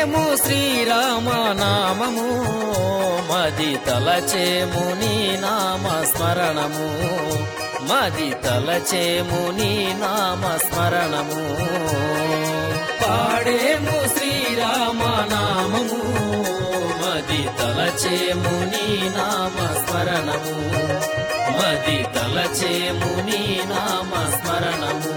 పాడేము శ్రీరామ నామము మది తలచేము నీ నామ స్మరణము మది తలచేము నీ నామ స్మరణము పాడేము శ్రీరామ నామము మది తలచేము నీ నామ స్మరణము మది తలచేము నీ నామ స్మరణము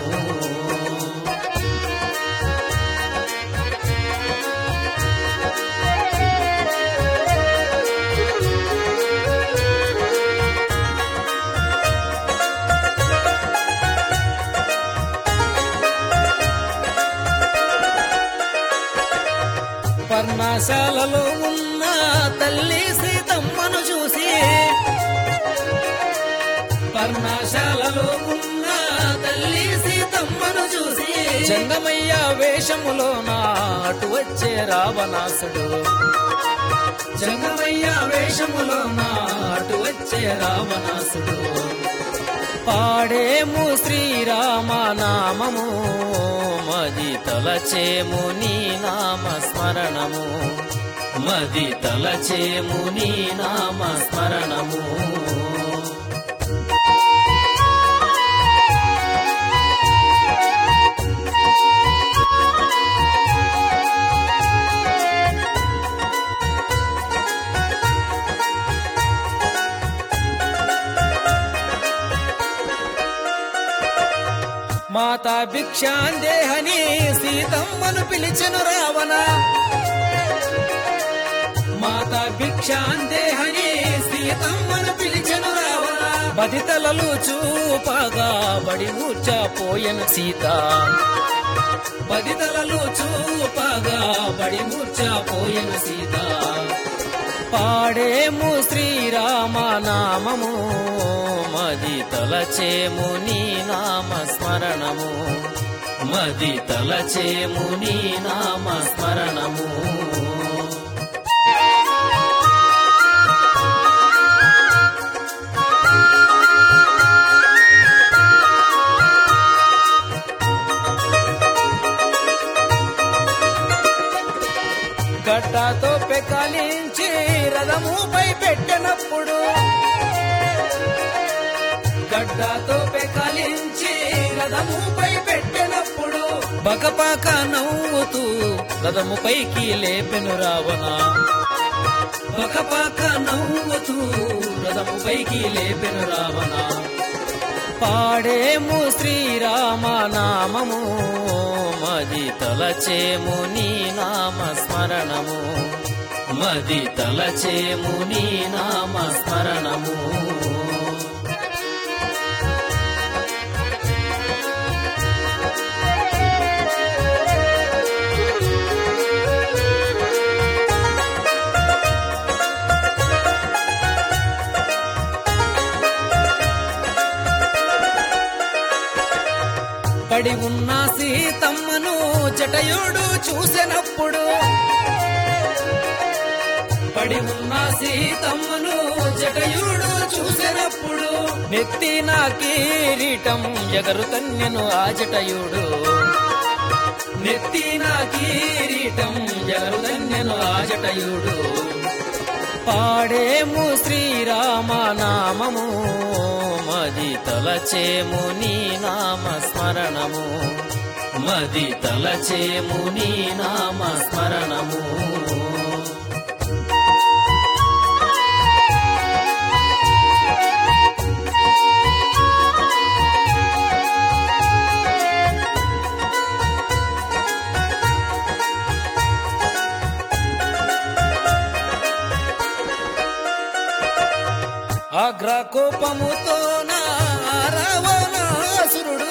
పర్ణశాలలో ఉన్న తల్లి సీతమ్మను చూసి పర్ణశాలలో ఉన్న తల్లి సీతమ్మను చూసి జంగమయ్య వేషములో నాటు వచ్చే రావణాసుడు జంగమయ్య వేషములో నాటు వచ్చే రావణాసుడు పాడేము శ్రీరామ నామము మది తలచేము నీ నామ స్మరణము మది తలచేము నీ నామ స్మరణము మాతా భిక్షాందేహని సీతమ్మను పిలిచెను రావణ మాతా భిక్షాందేహని సీతమ్మను పిలిచెను రావణ బదితలలు చూపగా బడి మూర్చపోయెను సీత బదితలలు చూపగా బడి మూర్చపోయెను సీత పాడేము శ్రీరామ నామము మది తలచేము నీ నామ స్మరణము మది తలచేము నీ నామ స్మరణము గడ్డతో పెకాలించి రథముపై పెట్టినప్పుడు గడ్డతో పెకాలించి రథముపై పెట్టినప్పుడు బకపాక నవ్వుతూ రథముపైకి లేపెను రావణ బకపాక నవ్వుతూ రథముపైకి లేపెను రావణ పాడేము శ్రీరామ నామము మది తలచేము నీ నామ స్మరణము మది తలచేము నీ నామ స్మరణము పడి ఉన్న సీతమ్మను జటయుడు చూసినప్పుడు పడి ఉన్న సీతమ్మను జటయుడు చూసినప్పుడు నెత్తిన కిరీటం ఎగరు కన్యను ఆ జటయుడు నెత్తిన కిరీటం ఎగరు కన్యను ఆ జటయుడు పాడేము శ్రీరామ నామము మది తలచేము నీ నామ స్మరణము మది తలచేము నీ నామ స్మరణము అగ్ర కోపముతో నా రావణాసురుడు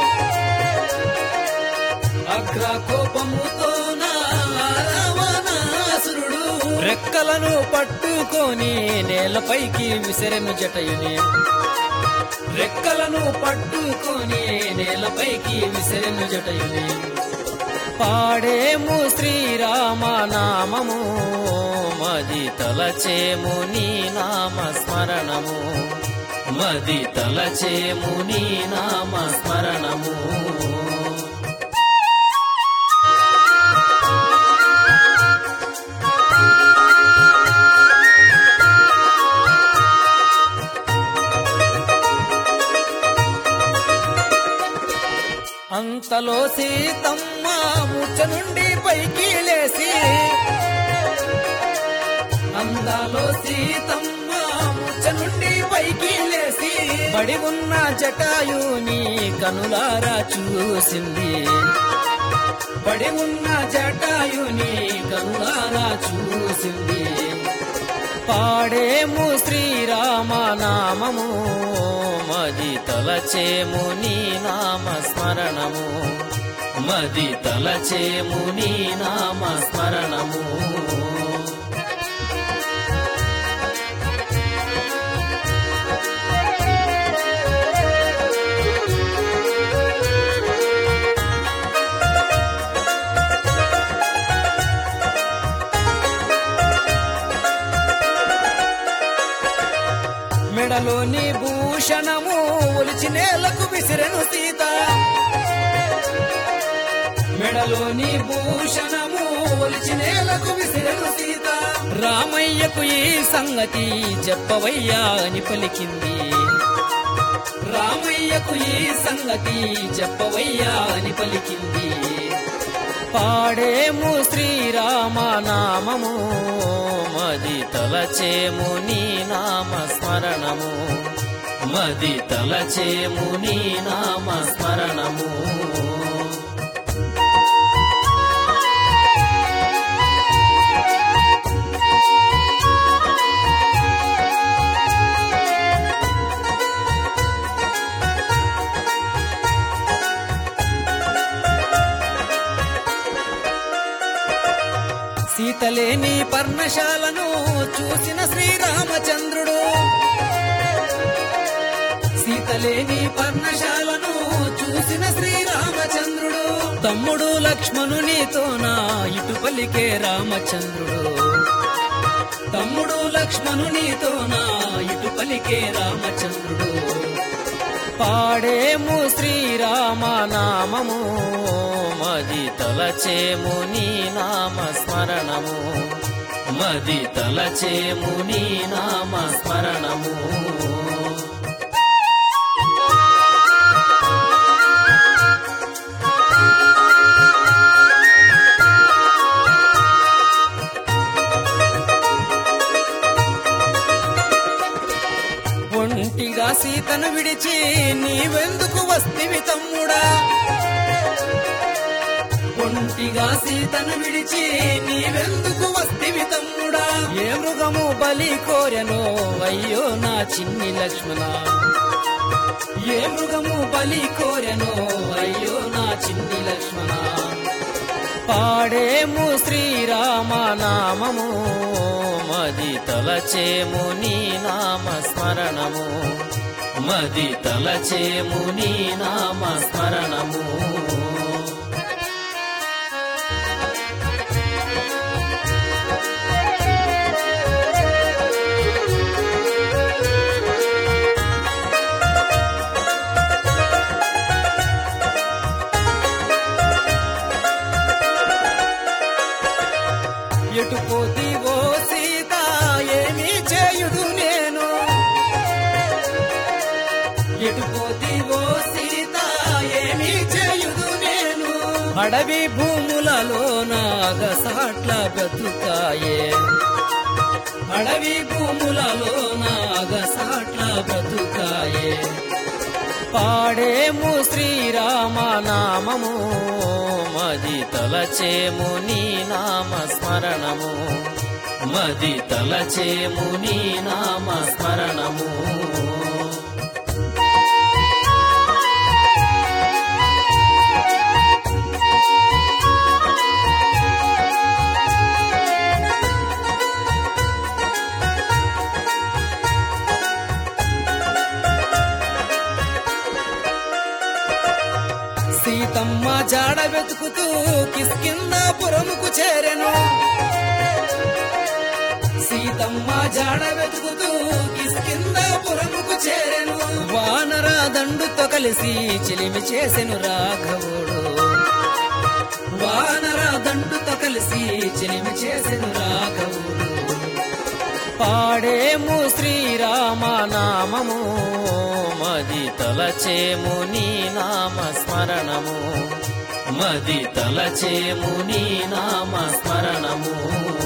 అగ్ర కోపముతో నా రావణాసురుడు రెక్కలను పట్టుకొని నేలపైకి విసిరెను జటయుని రెక్కలను పట్టుకొని నేలపైకి విసిరెను జటయుని పాడేము శ్రీరామ నామము మది తలచేము నీ నామ స్మరణము మది తలచేము నీ నామ స్మరణము అందాలో సీతమ్మ ముచ్చ నుండి పైకి లేసి అందాలో సీతమ్మ ముచ్చ నుండి పైకి లేసి పడి ఉన్న జటాయుని కనులారా చూసింది పడి ఉన్న జటాయుని కనులారా చూసింది పాడేము శ్రీరామ నామము మది తలచేము నీ నామ స్మరణము మది తలచేము నీ నామ స్మరణము మెడలోని భూషణము ఒలిచి నేలకు విసిరెను సీత మెడలోని భూషణము ఒలిచి నేలకు విసిరెను సీత రామయ్యకు ఈ సంగతి చెప్పవయ్యా అని పలికింది రామయ్యకు ఈ సంగతి చెప్పవయ్యా అని పలికింది పాడేము శ్రీరామ నామము మది తలచేము నీ నామ స్మరణము మది తలచేము నీ నామ స్మరణము సీతలేని పర్ణశాలను చూసిన శ్రీరామచంద్రుడు సీతలేని పర్ణశాలను చూసిన శ్రీరామచంద్రుడు తమ్ముడు లక్ష్మణునితో నా ఇటు పలికే రామచంద్రుడు తమ్ముడు లక్ష్మణునితో నా ఇటు పలికే రామచంద్రుడు పాడేము శ్రీరామ నామము మది తలచేము నీ నామ స్మరణము మది తలచేము నీ నామ స్మరణము ఒంటిగా సీతను విడిచి నీవెందుకు వస్తివి తమ్ముడా ఒంటిగా సీతను విడిచి నీవెందుకు వస్తివి తమ్ముడా ఏ మృగము బలి కోరెనో అయ్యో నా చిన్ని లక్ష్మణ ఏ మృగము బలి కోరెనో అయ్యో నా చిన్ని లక్ష్మణ పాడేము శ్రీరామ నామము మది తలచేము నీ నామ స్మరణము మది తలచేము నీ నామ స్మరణము ఎటు పోతీవో సీత ఏమీ చేయుదు నేను ఎటు పోతీవో సీత ఏమీ చేయుదు నేను అడవి భూములలో నాగసాట్ల బ్రతుకాయే అడవి భూములలో నాగసాట్ల బ్రతుకాయే పాడేము శ్రీరామ నామము మది తలచేము నీ నామ స్మరణము మది తలచేము నీ నామ స్మరణము సీతమ్మ జాడ వెతుకుతూ కిష్కిందాపురముకు చేరెను సీతమ్మ జాడ వెతుకుతూ కిష్కిందాపురముకు చేరెను వానర దండుతో కలిసి చిలిమి చేసెను రాఘవుడు వానర దండుతో కలిసి చిలిమి చేసెను రాఘవుడు పాడేము శ్రీరామ నామము మది తలచేము నీ నామ స్మరణము మది తలచేము నీ నామ స్మరణము